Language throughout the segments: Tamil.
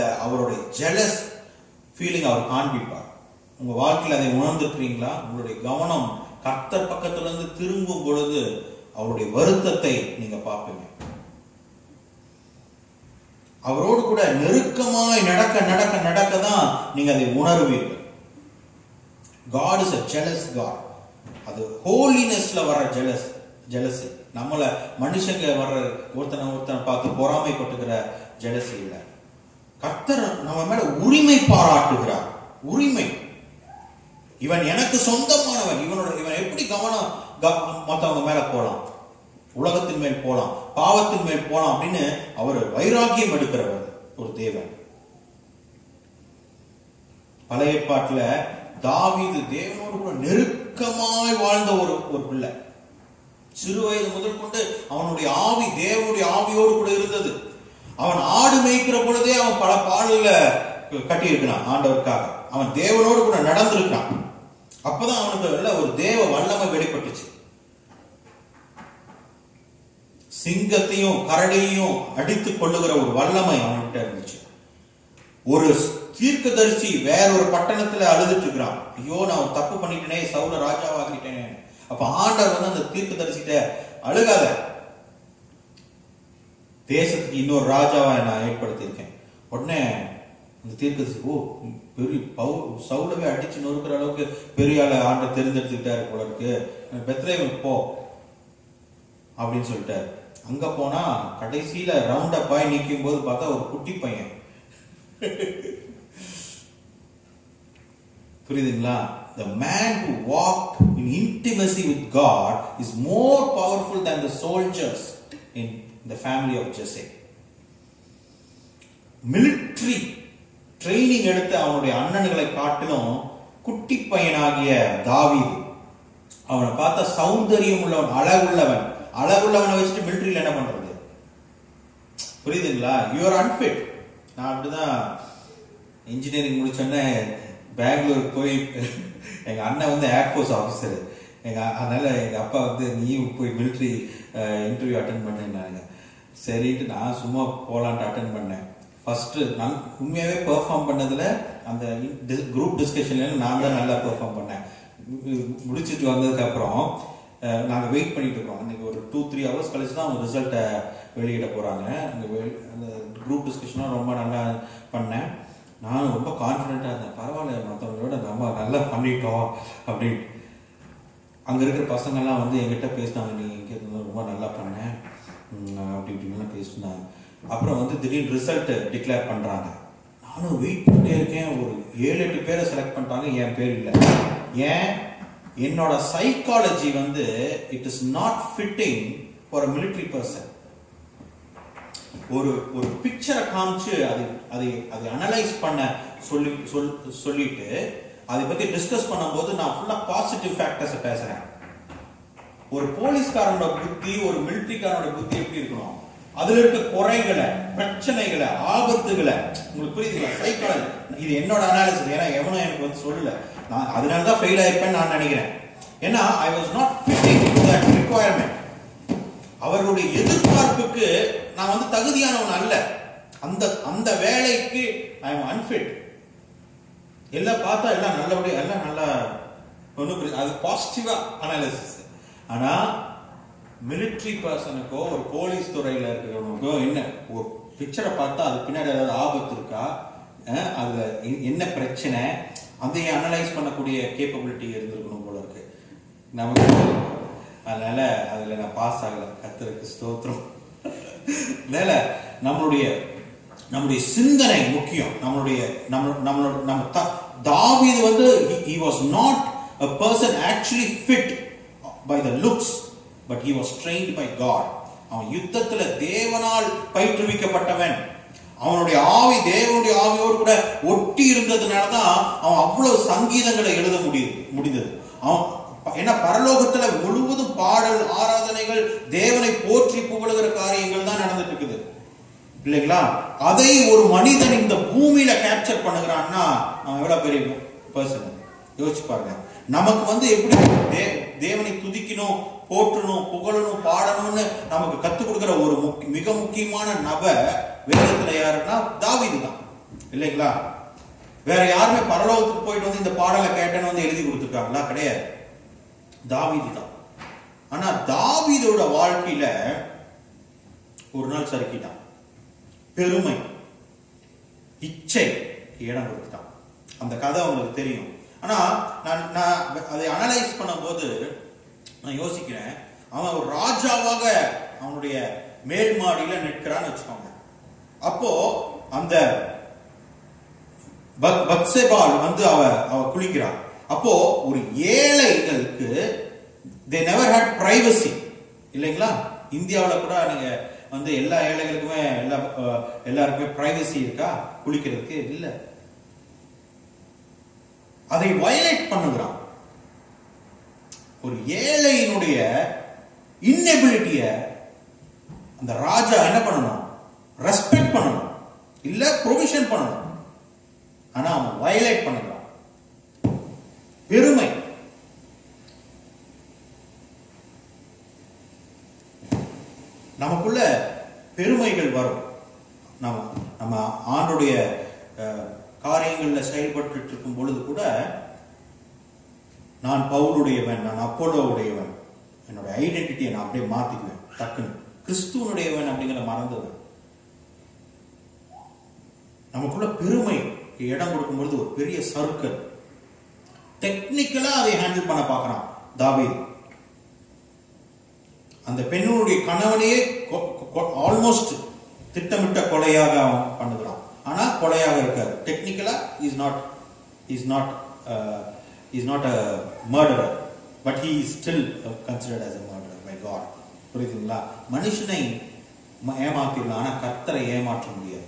அவருடைய ஜெலஸ் ஃபீலிங் அவர் காண்பிப்பார் உங்க வாழ்க்கையில அதை உணர்ந்துக்கிறீங்களா உங்களுடைய கவனம் கர்த்தர் பக்கத்துல இருந்து திரும்பும் பொழுது அவருடைய வருத்தத்தை நீங்க பார்ப்பீங்க அவரோடு கூட நெருக்கமாய் நடக்க நடக்க நடக்க தான் நீங்க அதை உணர்வீர்கள் God is a jealous God அது ஹோலினஸ்ல வர ஜெலஸ் ஜெலசி நம்மள மனுஷங்க வர்ற ஒருத்தனை ஒருத்தனை பார்த்து பொறாமைப்பட்டுக்கிற ஜெலசி இல்ல கர்த்தர் நம்ம மேல உரிமை பாராட்டுகிறார் உரிமை இவன் எனக்கு சொந்தமானவன் இவனோட இவன் எப்படி கவனம் க- மத்தவங்க மேல போலாம் உலகத்தின் மேல் போலாம் பாவத்தின் மேல் போலாம் அப்படின்னு அவர் வைராக்கியம் எடுக்கிறவர் ஒரு தேவன் பழைய ஏற்பாட்டுல தாவீது தேவனோடு கூட நெருக்கமாய் வாழ்ந்த ஒரு ஒரு பிள்ளை சிறு வயது முதல் கொண்டு அவனுடைய ஆவி தேவனுடைய ஆவியோடு கூட இருந்தது அவன் ஆடு மேய்க்கிற பொழுதே அவன் பல பாடல்ல கட்டியிருக்கிறான் ஆண்டவருக்காக அவன் தேவனோடு கூட நடந்திருக்கிறான் அப்பதான் அவனுக்கு நல்ல ஒரு தேவ வல்லமை வெளிப்பட்டுச்சு சிங்கத்தையும் கரடியையும் அடித்துக் கொள்ளுகிற ஒரு வல்லமை அவன்கிட்ட இருந்துச்சு ஒரு தீர்க்கதரிசி வேற ஒரு பட்டணத்துல அழுதுட்டு இருக்கிறான் ஐயோ நான் ஒரு தப்பு பண்ணிட்டேனே சவுல ராஜாவாக்கிட்டேனே அப்ப ஆண்டவர் வந்து அந்த தீர்க்கதரிசிட்ட அழுகாத தேசத்துக்கு இன்னொரு ராஜாவை நான் ஏற்படுத்தியிருக்கேன் உடனே அந்த தீர்க்கதரிசி ஓ பெரிய பவு சவுலவே அடிச்சு நொறுக்கிற அளவுக்கு பெரிய ஆளை ஆண்டை தெரிந்தெடுத்துக்கிட்டாரு போல இருக்கு பெத்ரேவன் போ அப்படின்னு சொல்லிட்டாரு அங்க போனா கடைசியில ரவுண்ட் அப் ஆகி நிற்கும் போது பார்த்தா ஒரு குட்டி பையன் புரியுதுங்களா the man who walked in intimacy with God is more powerful than the soldiers in the family of Jesse military training எடுத்த அவனுடைய அண்ணன்களை காட்டிலும் குட்டி பையனாகிய தாவீது அவனை பார்த்தா சௌந்தரியம் உள்ளவன் அழகுள்ளவன் அழகுள்ளவனை வச்சுட்டு மிலிட்டரியில் என்ன பண்றது புரியுதுங்களா யூஆர் அன்ஃபிட் நான் அப்படிதான் இன்ஜினியரிங் முடிச்சோன்னே பெங்களூர் போய் எங்க அண்ணன் வந்து ஏர்ஃபோர்ஸ் ஆஃபீஸர் எங்க அதனால எங்க அப்பா வந்து நீ போய் மிலிட்ரி இன்டர்வியூ அட்டன் பண்ணேன்னாங்க சரின்ட்டு நான் சும்மா போலான்ட்டு அட்டன் பண்ணேன் ஃபர்ஸ்ட் நான் உண்மையாவே பெர்ஃபார்ம் பண்ணதுல அந்த குரூப் டிஸ்கஷன்ல நான் தான் நல்லா பெர்ஃபார்ம் பண்ணேன் மு- முடிச்சிட்டு வந்ததுக்கு அப்புறம் அஹ், நாங்க வெயிட் பண்ணிட்டு இருக்கோம் அன்னைக்கு ஒரு டூ த்ரீ ஹவர்ஸ் கழிச்சு தான் அவங்க ரிசல்ட்டை வெளியிட போறாங்க அந்த வெ- அந்த குரூப் டிஸ்கஷனும் ரொம்ப நல்லா பண்ணேன் நானும் ரொம்ப கான்ஃபிடென்ட்டாக இருந்தேன் பரவாயில்ல மற்றவங்களோட நம்ம நல்லா பண்ணிட்டோம் அப்படின்னு அங்கே இருக்கிற பசங்கள்லாம் வந்து என்கிட்ட பேசினாங்க நீ இங்கே இருந்து ரொம்ப நல்லா பண்ண ம், அப்படி இப்படின்லாம் பேசினாங்க அப்புறம் வந்து திடீர்னு ரிசல்ட் டிக்ளேர் பண்ணுறாங்க நானும் வெயிட் பண்ணிட்டே இருக்கேன் ஒரு ஏழு எட்டு பேரை செலக்ட் பண்ணிட்டாங்க என் பேர் இல்லை ஏன் என்னோட சைக்காலஜி வந்து it is not fitting for a military person ஒரு ஒரு பிக்சரை காமிச்சு அதை அதை அதை அனலைஸ் பண்ண சொல்லி சொல் சொல்லிட்டு அதை பத்தி டிஸ்கஸ் பண்ணும்போது நான் ஃபுல்லா பாசிட்டிவ் ஃபேக்டர்ஸ் பேசுறேன் ஒரு போலீஸ்காரனோட புத்தி ஒரு மிலிட்டரிக்காரனோட புத்தி எப்படி இருக்கணும் அதுல இருக்க குறைகளை பிரச்சனைகளை ஆபத்துகளை உங்களுக்கு புரியுதுங்களா சைக்காலஜி இது என்னோட அனாலிசிஸ் ஏன்னா எவனும் எனக்கு வந்து சொல்லல நான் அதனால தான் ஃபெயில் ஆயிருப்பேன்னு நான் நினைக்கிறேன் ஏன்னா I was not fitting to that requirement அவர்களுடைய எதிர்பார்ப்புக்கு நான் வந்து தகுதியானவன் அல்ல அந்த அந்த வேலைக்கு ஐ எம் அன்ஃபிட் எல்லாம் பார்த்தா எல்லாம் நல்லபடியா எல்லாம் நல்லா ஒன்றும் அது பாசிட்டிவா அனாலிசிஸ் ஆனா மிலிட்ரி பர்சனுக்கோ ஒரு போலீஸ் துறையில இருக்கிறவனுக்கோ என்ன ஒரு பிக்சரை பார்த்தா அது பின்னாடி ஏதாவது ஆபத்து இருக்கா அஹ், அதுல எ- என்ன பிரச்சனை அதை அனலைஸ் பண்ணக்கூடிய கேப்பபிலிட்டி இருந்திருக்கணும் போல இருக்கு நமக்கு அதனால அதுல நான் பாஸ் ஆகல கத்தருக்கு ஸ்தோத்திரம் அதனால நம்மளுடைய நம்முடைய சிந்தனை முக்கியம் நம்மளுடைய நம்ம நம்மளோட நம்ம த- தாவீது வந்து he was not a person actually fit by the looks but he was trained by God அவன் யுத்தத்துல தேவனால் பயிற்றுவிக்கப்பட்டவன் அவனுடைய ஆவி தேவனுடைய ஆவியோடு கூட ஒட்டி இருந்ததுனால தான் அவன் அவ்வளவு சங்கீதங்களை எழுத முடியுது முடிந்தது அவன் ப- ஏன்னா பரலோகத்துல முழுவதும் பாடல் ஆராதனைகள் தேவனை போற்றி புகழுகிற காரியங்கள் தான் நடந்துட்டு இருக்குது இல்லைங்களா அதை ஒரு மனிதன் இந்த பூமியில கேப்சர் பண்ணுகிறான்னா அவன் எவ்வளவு பெரிய பர்சன் யோசிச்சு பாருங்க நமக்கு வந்து எப்படி தே- தேவனை துதிக்கணும் போற்றணும் புகழணும் பாடணும்னு நமக்கு கத்துக் கொடுக்கிற ஒரு முக்கிய- மிக முக்கியமான நபர் வேதத்துல யாருன்னா தாவீது தான் இல்லைங்களா வேற யாருமே பரலோகத்துக்கு போயிட்டு வந்து இந்த பாடலை கேட்டேன்னு வந்து எழுதி கொடுத்துருக்காங்களா கிடையாது தாவீது தான் ஆனா தாவீதோட வாழ்க்கையில ஒரு நாள் சறுக்கிட்டான் பெருமை இச்சை இடம் கொடுத்துட்டான் அந்த கதை உங்களுக்கு தெரியும் ஆனா நான் நான் அதை அனலைஸ் பண்ணும்போது நான் யோசிக்கிறேன் அவன் ஒரு ராஜாவாக அவனுடைய மேல் மாடியில நிற்கிறான்னு வச்சுக்கோங்க அப்போ அந்த பக்- பத்சேபாள் வந்து அவ அவ குளிக்கிறான் அப்போ ஒரு ஏழைகளுக்கு தே நெவர் ஹேட் பிரைவசி இல்லைங்களா இந்தியாவில் கூட நீங்க வந்து எல்லா ஏழைகளுக்குமே எல்லா அஹ், எல்லாருக்குமே பிரைவசி இருக்கா குளிக்கிறதுக்கு இல்ல அதை வயலேட் பண்ணுகிறான் ஒரு ஏழையினுடைய இன்னெபிலிட்டிய அந்த ராஜா என்ன பண்ணணும் ரெஸ்பெக்ட் பண்ணணும் இல்ல ப்ரொவிஷன் பண்ணணும் ஆனா அவன் வயலேட் பண்ணுகிறான் பெருமை நமக்குள்ள பெருமைகள் வரும் நம்ம நம்ம ஆண்டுடைய அஹ், காரியங்கள்ல செயல்பட்டு இருக்கும் பொழுது கூட நான் பவுலுடையவன் நான் அப்போலோவுடையவன் என்னோட ஐடென்டிட்டியை நான் அப்படியே மாத்திக்குவேன் டக்குன்னு கிறிஸ்துவனுடையவன் அப்படிங்கிற மறந்துவேன் நமக்குள்ள பெருமை இடம் கொடுக்கும்பொழுது ஒரு பெரிய சர்க்கிள் டெக்னிக்கலா அதை ஹேண்டில் பண்ண பார்க்கறான் தாவீது அந்த பெண்ணுடைய கணவனையே ஆல்மோஸ்ட் திட்டமிட்ட கொலையாக அவன் பண்ணுகிறான் ஆனா கொலையாக இருக்காரு டெக்னிக்கலா is not is not is not a murderer but he is still considered as a murderer by God புரியுதுங்களா மனுஷனை ம- ஏமாத்திடலாம் ஆனா கர்த்தரை ஏமாற்ற முடியாது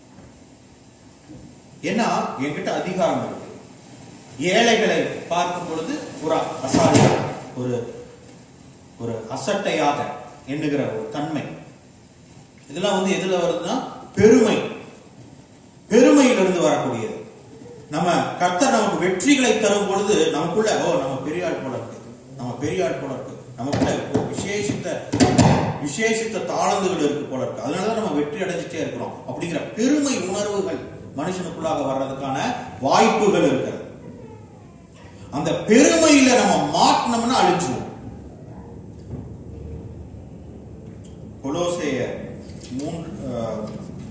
ஏன்னா என்கிட்ட அதிகாரம் இருக்கு ஏழைகளை பார்க்கும் பொழுது ஒரு அசால்ட் ஒரு ஒரு அசட்டையாக எண்ணுகிற ஒரு தன்மை இதெல்லாம் வந்து எதுல வருதுன்னா பெருமை பெருமையிலிருந்து வரக்கூடியது நம்ம கர்த்தர் நமக்கு வெற்றிகளை தரும் பொழுது நமக்குள்ள ஓ நம்ம பெரிய ஆள் போல இருக்கு நம்ம பெரிய ஆள் போல இருக்கு நமக்குள்ள ஒரு விசேஷித்த விசேஷித்த தாளந்துகள் இருக்கு போல இருக்கு அதனாலதான் நம்ம வெற்றி அடைஞ்சிட்டே இருக்கிறோம் அப்படிங்கிற பெருமை உணர்வுகள் மனுஷனுக்குள்ளாக வர்றதுக்கான வாய்ப்புகள் இருக்கிறது அந்த பெருமையில நம்ம மாட்டினோம்னா அழிஞ்சுவோம் கொலோசேயர் மூன்று அஹ்,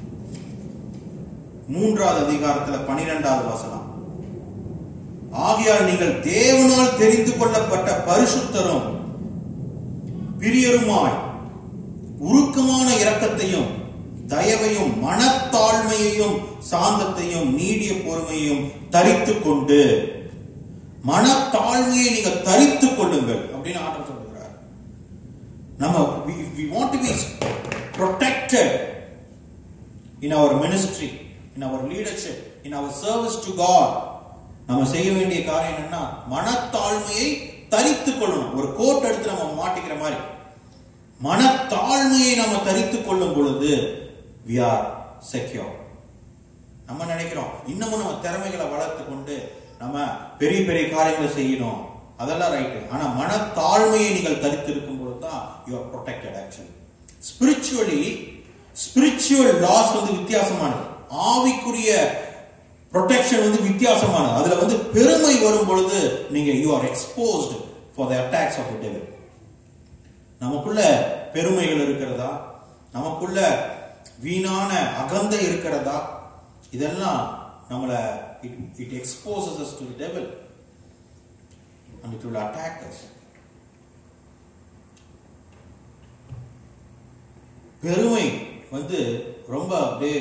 மூன்றாவது அதிகாரத்துல பனிரெண்டாவது வசனம் ஆகையால் நீங்கள் தேவனால் தெரிந்து கொள்ளப்பட்ட பரிசுத்தரும் பிரியருமாய் உருக்கமான இரக்கத்தையும் தயவையும் மனத்தாழ்மையையும் சாந்தத்தையும் நீடிய பொறுமையையும் தரித்துக் கொண்டு மனத்தாழ்மையை நீங்க தரித்துக் கொள்ளுங்கள் அப்படின்னு ஆண்டவர் சொல்லுகிறார் நம்ம we, we want to be protected in our ministry in our leadership in our service to God நம்ம செய்ய வேண்டிய காரியம் என்னன்னா மனத்தாழ்மையை தரித்துக் கொள்ளணும் ஒரு கோட் எடுத்து நம்ம மாட்டிக்கிற மாதிரி மனத்தாழ்மையை நம்ம தரித்துக் கொள்ளும் பொழுது we are secure நம்ம நினைக்கிறோம் இன்னமும் நம்ம திறமைகளை வளர்த்து கொண்டு நம்ம பெரிய பெரிய காரியங்களை செய்யணும் அதெல்லாம் ரைட்டு ஆனா மனத்தாழ்மையை நீங்கள் தரித்திருக்கும் பொழுது தான் you are protected actually spiritually spiritual loss வந்து வித்தியாசமானது ஆவிக்குரிய ப்ரொடெக்ஷன் வந்து வித்தியாசமானது அதுல வந்து பெருமை வரும் பொழுது நீங்க you are exposed for the attacks of devil நமக்குள்ள பெருமைகள் இருக்கிறதா நமக்குள்ள வீணான அகந்தை இருக்கிறதா இதெல்லாம் நம்மள it exposes us to the devil and it will attack us பெருமை வந்து ரொம்ப அப்படியே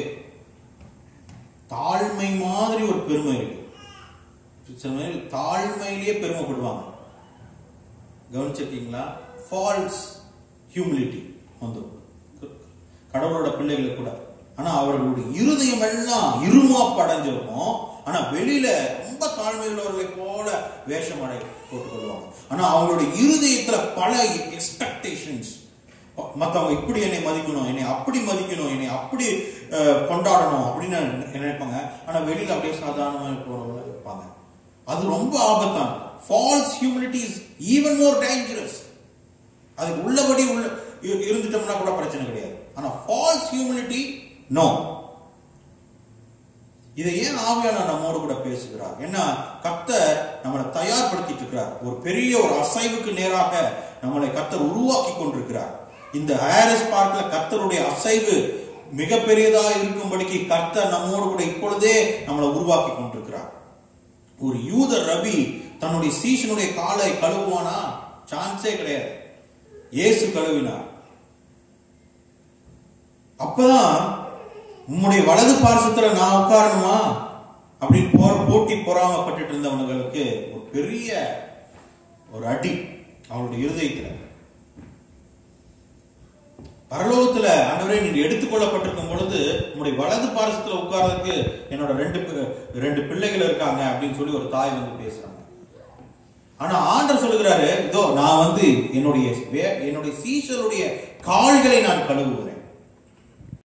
தாழ்மை மாதிரி ஒரு பெருமை இருக்கு சில நேரம் தாழ்மையிலேயே பெருமைப்படுவாங்க கவனிச்சிருக்கீங்களா ஃபால்ஸ் ஹியூமிலிட்டி வந்து கடவுளோட பிள்ளைகளுக்கு கூட ஆனா அவர்களுடைய இருதயம் எல்லாம் இருமா படைஞ்சிருக்கும் ஆனா வெளியில ரொம்ப தாழ்மை உள்ளவர்களை போல வேஷம் அடை போட்டுக் கொள்வாங்க ஆனா அவங்களுடைய இருதயத்துல பல எக்ஸ்பெக்டேஷன்ஸ் மத்தவங்க இப்படி என்னை மதிக்கணும் என்னை அப்படி மதிக்கணும் என்னை அப்படி அஹ், கொண்டாடணும் அப்படின்னு நினைப்பாங்க ஆனா வெளியில அப்படியே சாதாரணமாக போறவங்க இருப்பாங்க அது ரொம்ப ஆபத்தான false humility is even more dangerous அதுக்கு உள்ளபடி உள்ள இரு- இருந்துட்டோம்னா கூட பிரச்சனை கிடையாது ஆனா ஃபால்ஸ் ஹியூமிலிட்டி நோ இதை ஏன் ஆவியானவர் நம்மோடு கூட பேசுகிறார் ஏன்னா கர்த்தர் நம்மளை தயார்படுத்திட்டு இருக்கிறார் ஒரு பெரிய ஒரு அசைவுக்கு நேராக நம்மளை கர்த்தர் உருவாக்கி கொண்டிருக்கிறார் இந்த ஹாரிஸ் பார்க்ல கர்த்தருடைய அசைவு மிக பெரியதா இருக்கும்படிக்கு கர்த்தர் நம்மோடு கூட இப்பொழுதே நம்மளை உருவாக்கி கொண்டிருக்கிறார் ஒரு யூத ரவி தன்னுடைய சீஷனுடைய காலை கழுவுவானா சான்ஸே கிடையாது இயேசு கழுவினார் அப்பதான் உம்முடைய வலது பார்சத்துல நான் உட்காரணுமா அப்படின்னு போற போட்டி பொறாமப்பட்டுட்டு இருந்தவனுங்களுக்கு ஒரு பெரிய ஒரு அடி அவனுடைய இருதயத்துல பரலோகத்துல ஆண்டவரே நீங்க எடுத்துக்கொள்ளப்பட்டிருக்கும் பொழுது உங்களுடைய வலது பாரசத்துல உட்கார்றதுக்கு என்னோட ரெண்டு பி- ரெண்டு பிள்ளைகள் இருக்காங்க அப்படின்னு சொல்லி ஒரு தாய் வந்து பேசுறாங்க ஆனா ஆண்டவர் சொல்லுகிறாரு இதோ நான் வந்து என்னுடைய வே- என்னுடைய சீஷருடைய கால்களை நான் கழுவுகிறேன்